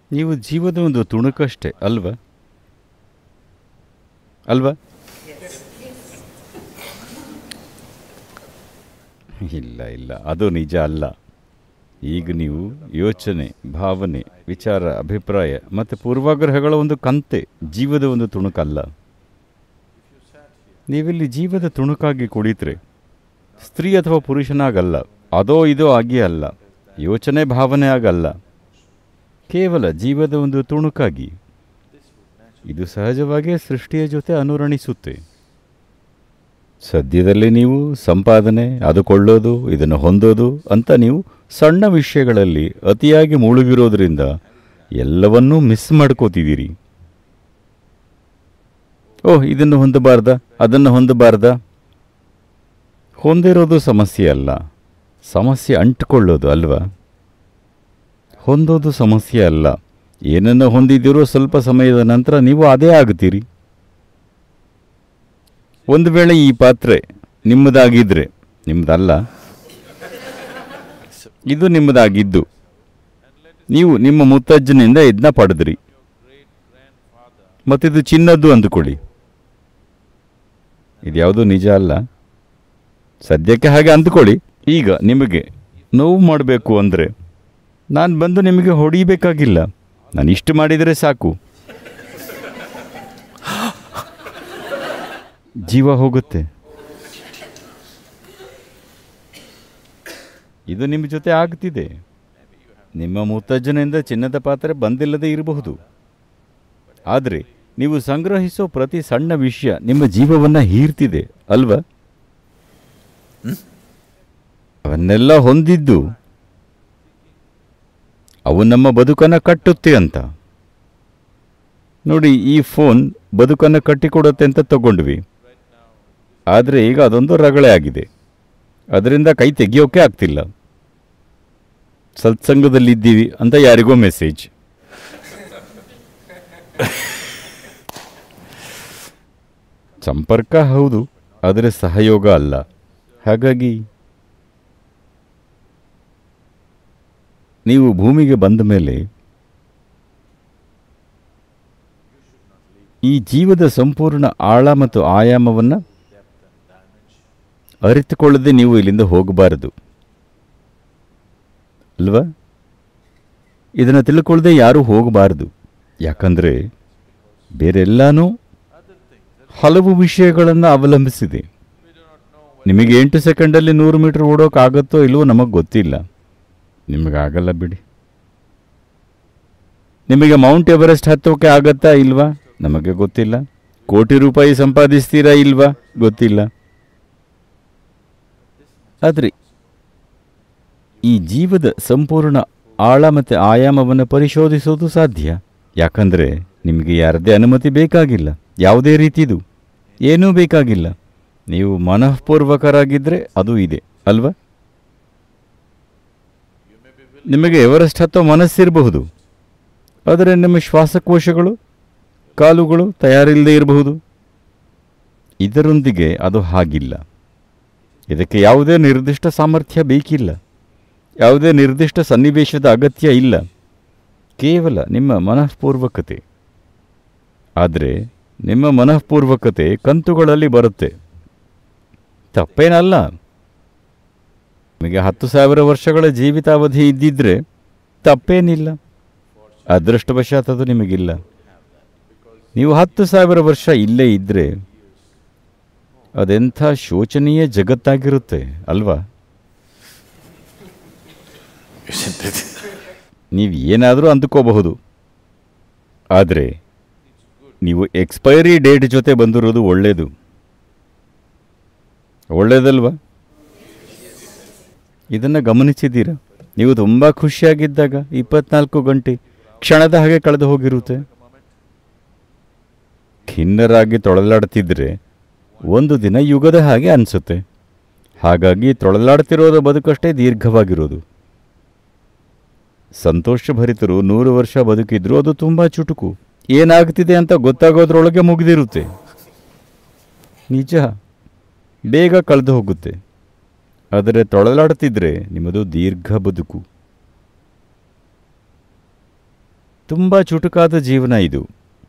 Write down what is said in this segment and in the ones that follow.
ನೀವು ಜೀವದ ಒಂದು ತುಣುಕಷ್ಟೇ ಅಲ್ವಾ ಅಲ್ವಾ ಇಲ್ಲ ಇಲ್ಲ ಅದು ನಿಜ ಅಲ್ಲ ಈಗ ನೀವು ಯೋಚನೆ ಭಾವನೆ ವಿಚಾರ ಅಭಿಪ್ರಾಯ ಮತ್ತು ಪೂರ್ವಾಗ್ರಹಗಳ ಒಂದು ಕಂತೆ ಜೀವದ ಒಂದು ತುಣುಕಲ್ಲ ನೀವಿಲ್ಲಿ ಜೀವದ ತುಣುಕಾಗಿ ಕುಳಿತರೆ ಸ್ತ್ರೀ ಅಥವಾ ಪುರುಷನಾಗಲ್ಲ ಅದೋ ಇದೋ ಆಗಿ ಅಲ್ಲ ಯೋಚನೆ ಭಾವನೆ ಆಗಲ್ಲ ಕೇವಲ ಜೀವದ ಒಂದು ತುಣುಕಾಗಿ ಇದು ಸಹಜವಾಗಿಯೇ ಸೃಷ್ಟಿಯ ಜೊತೆ ಅನುರಣಿಸುತ್ತೆ ಸದ್ಯದಲ್ಲಿ ನೀವು ಸಂಪಾದನೆ ಅದು ಕೊಳ್ಳೋದು ಇದನ್ನು ಹೊಂದೋದು ಅಂತ ನೀವು ಸಣ್ಣ ವಿಷಯಗಳಲ್ಲಿ ಅತಿಯಾಗಿ ಮುಳುಗಿರೋದ್ರಿಂದ ಎಲ್ಲವನ್ನೂ ಮಿಸ್ ಮಾಡ್ಕೋತಿದ್ದೀರಿ ಓಹ್ ಇದನ್ನು ಹೊಂದಬಾರ್ದ ಅದನ್ನು ಹೊಂದಬಾರ್ದ ಹೊಂದಿರೋದು ಸಮಸ್ಯೆ ಅಲ್ಲ ಸಮಸ್ಯೆ ಅಂಟ್ಕೊಳ್ಳೋದು ಅಲ್ವಾ ಹೊಂದೋದು ಸಮಸ್ಯೆ ಅಲ್ಲ ಏನನ್ನು ಹೊಂದಿದ್ದೀರೋ ಸ್ವಲ್ಪ ಸಮಯದ ನಂತರ ನೀವು ಅದೇ ಆಗುತ್ತೀರಿ ಒಂದು ವೇಳೆ ಈ ಪಾತ್ರೆ ನಿಮ್ಮದಾಗಿದ್ದರೆ ನಿಮ್ಮದಲ್ಲ ಇದು ನಿಮ್ಮದಾಗಿದ್ದು ನೀವು ನಿಮ್ಮ ಮುತ್ತಜ್ಜನಿಂದ ಇದನ್ನ ಪಡೆದ್ರಿ ಮತ್ತಿದು ಚಿನ್ನದ್ದು ಅಂದುಕೊಳ್ಳಿ ಇದ್ಯಾವುದು ನಿಜ ಅಲ್ಲ ಸದ್ಯಕ್ಕೆ ಹಾಗೆ ಅಂದುಕೊಳ್ಳಿ ಈಗ ನಿಮಗೆ ನೋವು ಮಾಡಬೇಕು ಅಂದರೆ ನಾನು ಬಂದು ನಿಮಗೆ ಹೊಡಿಬೇಕಾಗಿಲ್ಲ ನಾನು ಇಷ್ಟು ಮಾಡಿದರೆ ಸಾಕು ಜೀವ ಹೋಗುತ್ತೆ ಇದು ನಿಮ್ಮ ಜೊತೆ ಆಗ್ತಿದೆ ನಿಮ್ಮ ಮುತ್ತಜ್ಜನಿಂದ ಚಿನ್ನದ ಪಾತ್ರೆ ಬಂದಿಲ್ಲದೆ ಇರಬಹುದು ಆದರೆ ನೀವು ಸಂಗ್ರಹಿಸೋ ಪ್ರತಿ ಸಣ್ಣ ವಿಷಯ ನಿಮ್ಮ ಜೀವವನ್ನು ಹೀರ್ತಿದೆ ಅಲ್ವಾ ಅವನ್ನೆಲ್ಲ ಹೊಂದಿದ್ದು ಅವು ನಮ್ಮ ಬದುಕನ್ನು ಕಟ್ಟುತ್ತೆ ಅಂತ ನೋಡಿ ಈ ಫೋನ್ ಬದುಕನ್ನು ಕಟ್ಟಿಕೊಡುತ್ತೆ ಅಂತ ತಗೊಂಡ್ವಿ ಆದರೆ ಈಗ ಅದೊಂದು ರಗಳೆ ಆಗಿದೆ ಅದರಿಂದ ಕೈ ತೆಗಿಯೋಕೆ ಆಗ್ತಿಲ್ಲ ಸತ್ಸಂಗದಲ್ಲಿದ್ದೀವಿ ಅಂತ ಯಾರಿಗೋ ಮೆಸೇಜ್ ಸಂಪರ್ಕ ಹೌದು ಆದರೆ ಸಹಯೋಗ ಅಲ್ಲ ಹಾಗಾಗಿ ನೀವು ಭೂಮಿಗೆ ಬಂದ ಮೇಲೆ ಈ ಜೀವದ ಸಂಪೂರ್ಣ ಆಳ ಮತ್ತು ಆಯಾಮವನ್ನು ಅರಿತುಕೊಳ್ಳದೆ ನೀವು ಇಲ್ಲಿಂದ ಹೋಗಬಾರದು ಅಲ್ವಾ ಇದನ್ನು ತಿಳ್ಕೊಳ್ಳದೆ ಯಾರೂ ಹೋಗಬಾರದು ಯಾಕಂದರೆ ಬೇರೆಲ್ಲಾನೂ ಹಲವು ವಿಷಯಗಳನ್ನು ಅವಲಂಬಿಸಿದೆ ನಿಮಗೆ ಎಂಟು ಸೆಕೆಂಡಲ್ಲಿ ನೂರು ಮೀಟರ್ ಓಡೋಕ್ಕಾಗತ್ತೋ ಇಲ್ವೋ ನಮಗೆ ಗೊತ್ತಿಲ್ಲ ನಿಮಗಾಗಲ್ಲ ಬಿಡಿ ನಿಮಗೆ ಮೌಂಟ್ ಎವರೆಸ್ಟ್ ಹತ್ತೋಕೆ ಆಗತ್ತಾ ಇಲ್ವಾ ನಮಗೆ ಗೊತ್ತಿಲ್ಲ ಕೋಟಿ ರೂಪಾಯಿ ಸಂಪಾದಿಸ್ತೀರಾ ಇಲ್ವಾ ಗೊತ್ತಿಲ್ಲ ಆದರೆ ಈ ಜೀವದ ಸಂಪೂರ್ಣ ಆಳ ಮತ್ತು ಆಯಾಮವನ್ನು ಪರಿಶೋಧಿಸೋದು ಸಾಧ್ಯ ಯಾಕಂದರೆ ನಿಮಗೆ ಯಾರದೇ ಅನುಮತಿ ಬೇಕಾಗಿಲ್ಲ ಯಾವುದೇ ರೀತಿದು ಏನೂ ಬೇಕಾಗಿಲ್ಲ ನೀವು ಮನಃಪೂರ್ವಕರಾಗಿದ್ದರೆ ಅದು ಇದೆ ಅಲ್ವಾ ನಿಮಗೆ ಎವರೆಸ್ಟ್ ಹತ್ತೋ ಮನಸ್ಸಿರಬಹುದು ಆದರೆ ನಿಮ್ಮ ಶ್ವಾಸಕೋಶಗಳು ಕಾಲುಗಳು ತಯಾರಿಲ್ಲದೆ ಇರಬಹುದು ಇದರೊಂದಿಗೆ ಅದು ಹಾಗಿಲ್ಲ ಇದಕ್ಕೆ ಯಾವುದೇ ನಿರ್ದಿಷ್ಟ ಸಾಮರ್ಥ್ಯ ಬೇಕಿಲ್ಲ ಯಾವುದೇ ನಿರ್ದಿಷ್ಟ ಸನ್ನಿವೇಶದ ಅಗತ್ಯ ಇಲ್ಲ ಕೇವಲ ನಿಮ್ಮ ಮನಃಪೂರ್ವಕತೆ ಆದರೆ ನಿಮ್ಮ ಮನಃಪೂರ್ವಕತೆ ಕಂತುಗಳಲ್ಲಿ ಬರುತ್ತೆ ತಪ್ಪೇನಲ್ಲ ನಿಮಗೆ ಹತ್ತು ಸಾವಿರ ವರ್ಷಗಳ ಜೀವಿತಾವಧಿ ಇದ್ದಿದ್ರೆ ತಪ್ಪೇನಿಲ್ಲ ಅದೃಷ್ಟವಶಾತ್ ಅದು ನಿಮಗಿಲ್ಲ ನೀವು ಹತ್ತು ಸಾವಿರ ವರ್ಷ ಇಲ್ಲೇ ಇದ್ದರೆ ಅದೆಂಥ ಶೋಚನೀಯ ಜಗತ್ತಾಗಿರುತ್ತೆ ಅಲ್ವಾ Isn't it? ನೀವು ಏನಾದರೂ ಅಂದುಕೋಬಹುದು ಆದರೆ ನೀವು ಎಕ್ಸ್ಪೈರಿ ಡೇಟ್ ಜೊತೆ ಬಂದಿರೋದು ಒಳ್ಳೆಯದು ಒಳ್ಳೆಯದಲ್ವಾ ಇದನ್ನು ಗಮನಿಸಿದ್ದೀರಾ ನೀವು ತುಂಬ ಖುಷಿಯಾಗಿದ್ದಾಗ ಇಪ್ಪತ್ನಾಲ್ಕು ಗಂಟೆ ಕ್ಷಣದ ಹಾಗೆ ಕಳೆದು ಹೋಗಿರುತ್ತೆ ಖಿನ್ನರಾಗಿ ತೊಳಲಾಡ್ತಿದ್ರೆ ಒಂದು ದಿನ ಯುಗದ ಹಾಗೆ ಅನಿಸುತ್ತೆ ಹಾಗಾಗಿ ತೊಳಲಾಡ್ತಿರೋದು ಬದುಕಷ್ಟೇ ದೀರ್ಘವಾಗಿರೋದು ಸಂತೋಷಭರಿತರು ನೂರು ವರ್ಷ ಬದುಕಿದ್ರು ಅದು ತುಂಬ ಚುಟುಕು ಏನಾಗ್ತಿದೆ ಅಂತ ಗೊತ್ತಾಗೋದ್ರೊಳಗೆ ಮುಗಿದಿರುತ್ತೆ ನಿಜ ಬೇಗ ಕಳೆದು ಹೋಗುತ್ತೆ ಆದರೆ ತೊಳಲಾಡ್ತಿದ್ರೆ ನಿಮ್ಮದು ದೀರ್ಘ ಬದುಕು ತುಂಬ ಚುಟುಕಾದ ಜೀವನ ಇದು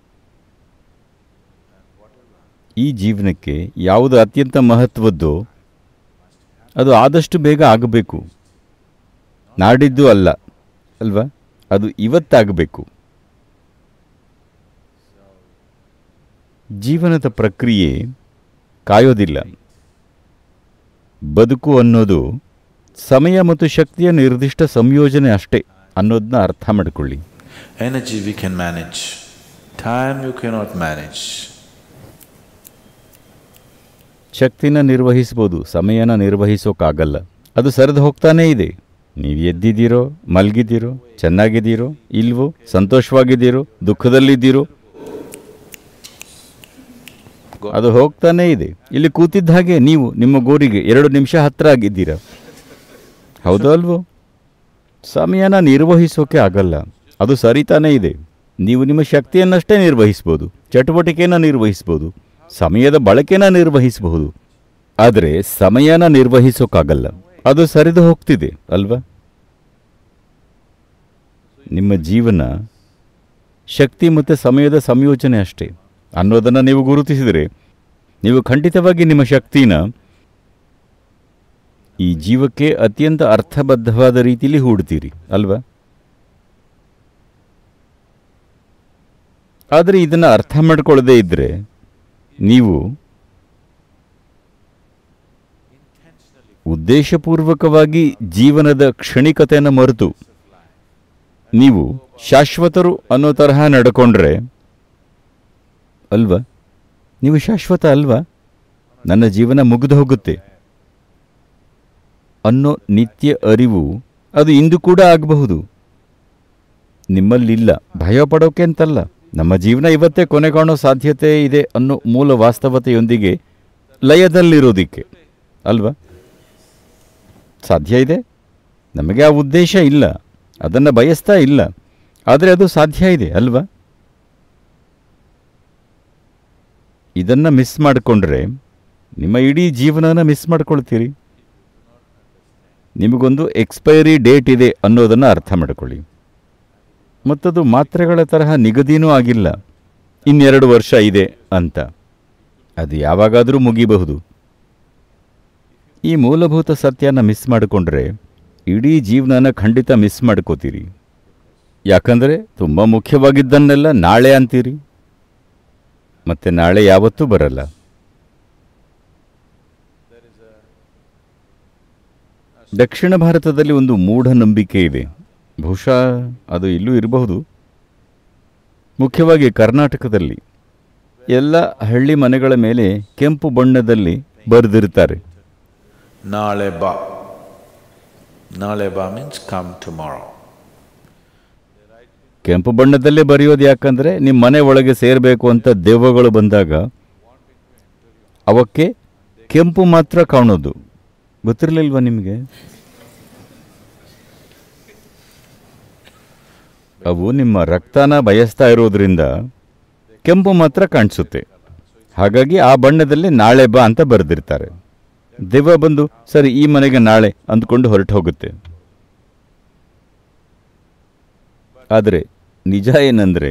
ಈ ಜೀವನಕ್ಕೆ ಯಾವುದು ಅತ್ಯಂತ ಮಹತ್ವದ್ದೋ ಅದು ಆದಷ್ಟು ಬೇಗ ಆಗಬೇಕು ನಾಡಿದ್ದು ಅಲ್ಲ ಅಲ್ವಾ ಅದು ಇವತ್ತಾಗಬೇಕು ಜೀವನದ ಪ್ರಕ್ರಿಯೆ ಕಾಯೋದಿಲ್ಲ ಬದುಕು ಅನ್ನೋದು ಸಮಯ ಮತ್ತು ಶಕ್ತಿಯ ನಿರ್ದಿಷ್ಟ ಸಂಯೋಜನೆ ಅಷ್ಟೇ ಅನ್ನೋದನ್ನ ಅರ್ಥ ಮಾಡಿಕೊಳ್ಳಿ Energy we can manage, time you cannot manage. ಶಕ್ತಿನ ನಿರ್ವಹಿಸ್ಬೋದು ಸಮಯನ ನಿರ್ವಹಿಸೋಕ್ಕಾಗಲ್ಲ ಅದು ಸರಿದು ಹೋಗ್ತಾನೇ ಇದೆ ನೀವು ಎದ್ದಿದ್ದೀರೋ ಮಲಗಿದ್ದೀರೋ ಚೆನ್ನಾಗಿದ್ದೀರೋ ಇಲ್ವೋ ಸಂತೋಷವಾಗಿದ್ದೀರೋ ದುಃಖದಲ್ಲಿದ್ದೀರೋ ಅದು ಹೋಗ್ತಾನೇ ಇದೆ ಇಲ್ಲಿ ಕೂತಿದ್ದ ಹಾಗೆ ನೀವು ನಿಮ್ಮ ಗೋರಿಗೆ ಎರಡು ನಿಮಿಷ ಹತ್ರ ಆಗಿದ್ದೀರಾ ಹೌದೋ ಅಲ್ವೋ ಸಮಯನ ನಿರ್ವಹಿಸೋಕೆ ಆಗಲ್ಲ ಅದು ಸರಿತಾನೇ ಇದೆ ನೀವು ನಿಮ್ಮ ಶಕ್ತಿಯನ್ನಷ್ಟೇ ನಿರ್ವಹಿಸ್ಬೋದು ಚಟುವಟಿಕೆಯನ್ನು ನಿರ್ವಹಿಸ್ಬೋದು ಸಮಯದ ಬಳಕೆನ ನಿರ್ವಹಿಸಬಹುದು ಆದರೆ ಸಮಯನ ನಿರ್ವಹಿಸೋಕ್ಕಾಗಲ್ಲ ಅದು ಸರಿದು ಹೋಗ್ತಿದೆ ಅಲ್ವಾ ನಿಮ್ಮ ಜೀವನ ಶಕ್ತಿ ಮತ್ತು ಸಮಯದ ಸಂಯೋಜನೆ ಅಷ್ಟೇ ಅನ್ನೋದನ್ನು ನೀವು ಗುರುತಿಸಿದರೆ ನೀವು ಖಂಡಿತವಾಗಿ ನಿಮ್ಮ ಶಕ್ತಿನ ಈ ಜೀವಕ್ಕೆ ಅತ್ಯಂತ ಅರ್ಥಬದ್ಧವಾದ ರೀತಿಯಲ್ಲಿ ಹೂಡ್ತೀರಿ ಅಲ್ವಾ ಆದರೆ ಇದನ್ನು ಅರ್ಥ ಮಾಡ್ಕೊಳ್ಳದೇ ಇದ್ದರೆ ನೀವು ಉದ್ದೇಶಪೂರ್ವಕವಾಗಿ ಜೀವನದ ಕ್ಷಣಿಕತೆಯನ್ನು ಮರೆತು ನೀವು ಶಾಶ್ವತರು ಅನ್ನೋ ತರಹ ನಡ್ಕೊಂಡ್ರೆ ಅಲ್ವಾ ನೀವು ಶಾಶ್ವತ ಅಲ್ವಾ ನನ್ನ ಜೀವನ ಮುಗಿದು ಹೋಗುತ್ತೆ ಅನ್ನೋ ನಿತ್ಯ ಅರಿವು ಅದು ಇಂದು ಕೂಡ ಆಗಬಹುದು ನಿಮ್ಮಲ್ಲಿಲ್ಲ ಭಯ ಪಡೋಕೆ ಅಂತಲ್ಲ ನಮ್ಮ ಜೀವನ ಇವತ್ತೇ ಕೊನೆ ಕಾಣೋ ಸಾಧ್ಯತೆ ಇದೆ ಅನ್ನೋ ಮೂಲ ವಾಸ್ತವತೆಯೊಂದಿಗೆ ಲಯದಲ್ಲಿರೋದಿಕ್ಕೆ ಅಲ್ವಾ ಸಾಧ್ಯ ಇದೆ ನಮಗೆ ಆ ಉದ್ದೇಶ ಇಲ್ಲ ಅದನ್ನು ಬಯಸ್ತಾ ಇಲ್ಲ ಆದರೆ ಅದು ಸಾಧ್ಯ ಇದೆ ಅಲ್ವಾ ಇದನ್ನು ಮಿಸ್ ಮಾಡಿಕೊಂಡ್ರೆ ನಿಮ್ಮ ಇಡೀ ಜೀವನನ ಮಿಸ್ ಮಾಡ್ಕೊಳ್ತೀರಿ ನಿಮಗೊಂದು ಎಕ್ಸ್ಪೈರಿ ಡೇಟ್ ಇದೆ ಅನ್ನೋದನ್ನು ಅರ್ಥ ಮಾಡಿಕೊಳ್ಳಿ ಮತ್ತದು ಮಾತ್ರೆಗಳ ತರಹ ನಿಗದಿನೂ ಆಗಿಲ್ಲ ಇನ್ನೆರಡು ವರ್ಷ ಇದೆ ಅಂತ ಅದು ಯಾವಾಗಾದರೂ ಮುಗಿಬಹುದು ಈ ಮೂಲಭೂತ ಸತ್ಯನ ಮಿಸ್ ಮಾಡಿಕೊಂಡ್ರೆ ಇಡೀ ಜೀವನನ ಖಂಡಿತ ಮಿಸ್ ಮಾಡ್ಕೋತೀರಿ ಯಾಕಂದರೆ ತುಂಬ ಮುಖ್ಯವಾಗಿದ್ದನ್ನೆಲ್ಲ ನಾಳೆ ಅಂತೀರಿ ಮತ್ತೆ ನಾಳೆ ಯಾವತ್ತೂ ಬರಲ್ಲ ದಕ್ಷಿಣ ಭಾರತದಲ್ಲಿ ಒಂದು ಮೂಢನಂಬಿಕೆ ಇದೆ ಬಹುಶಃ ಅದು ಇಲ್ಲೂ ಇರಬಹುದು ಮುಖ್ಯವಾಗಿ ಕರ್ನಾಟಕದಲ್ಲಿ ಎಲ್ಲ ಹಳ್ಳಿ ಮನೆಗಳ ಮೇಲೆ ಕೆಂಪು ಬಣ್ಣದಲ್ಲಿ ಬರೆದಿರ್ತಾರೆ Nale ba. Nale ba means come tomorrow. ಕೆಂಪು ಬಣ್ಣದಲ್ಲೇ ಬರೆಯೋದು ಯಾಕಂದರೆ ನಿಮ್ಮ ಮನೆ ಒಳಗೆ ಸೇರಬೇಕು ಅಂತ ದೆವ್ವಗಳು ಬಂದಾಗ ಅವಕ್ಕೆ ಕೆಂಪು ಮಾತ್ರ ಕಾಣೋದು ಗೊತ್ತಿರಲಿಲ್ವಾ ನಿಮಗೆ ಅವು ನಿಮ್ಮ ರಕ್ತನ ಬಯಸ್ತಾ ಇರೋದ್ರಿಂದ ಕೆಂಪು ಮಾತ್ರ ಕಾಣಿಸುತ್ತೆ ಹಾಗಾಗಿ ಆ ಬಣ್ಣದಲ್ಲಿ ನಾಳೆ ಬಾ ಅಂತ ಬರೆದಿರ್ತಾರೆ ದೆವ್ವ ಬಂದು ಸರಿ ಈ ಮನೆಗೆ ನಾಳೆ ಅಂದ್ಕೊಂಡು ಹೊರಟು ಹೋಗುತ್ತೆ ಆದರೆ ನಿಜ ಏನಂದರೆ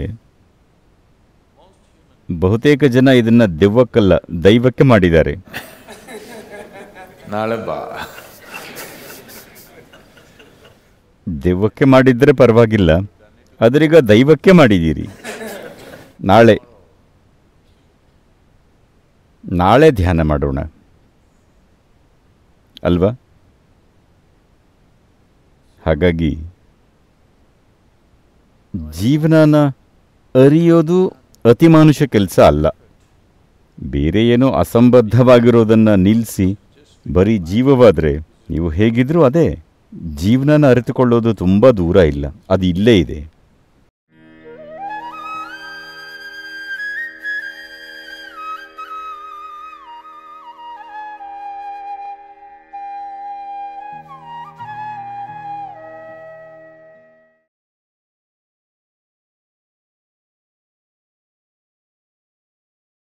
ಬಹುತೇಕ ಜನ ಇದನ್ನ ದೆವ್ವಕ್ಕಲ್ಲ ದೈವಕ್ಕೆ ಮಾಡಿದ್ದಾರೆ Nale ba. ದೆವ್ವಕ್ಕೆ ಮಾಡಿದ್ರೆ ಪರವಾಗಿಲ್ಲ ಆದ್ರೀಗ ದೈವಕ್ಕೆ ಮಾಡಿದ್ದೀರಿ ನಾಳೆ ನಾಳೆ ಧ್ಯಾನ ಮಾಡೋಣ ಅಲ್ವಾ ಹಾಗಾಗಿ ಜೀವನನ ಅರಿಯೋದು ಅತಿಮಾನುಷ ಕೆಲಸ ಅಲ್ಲ ಬೇರೆ ಏನೋ ಅಸಂಬದ್ಧವಾಗಿರೋದನ್ನು ನಿಲ್ಲಿಸಿ ಬರೀ ಜೀವವಾದರೆ ನೀವು ಹೇಗಿದ್ರೂ ಅದೇ ಜೀವನನ ಅರಿತುಕೊಳ್ಳೋದು ತುಂಬ ದೂರ ಇಲ್ಲ ಅದು ಇಲ್ಲೇ ಇದೆ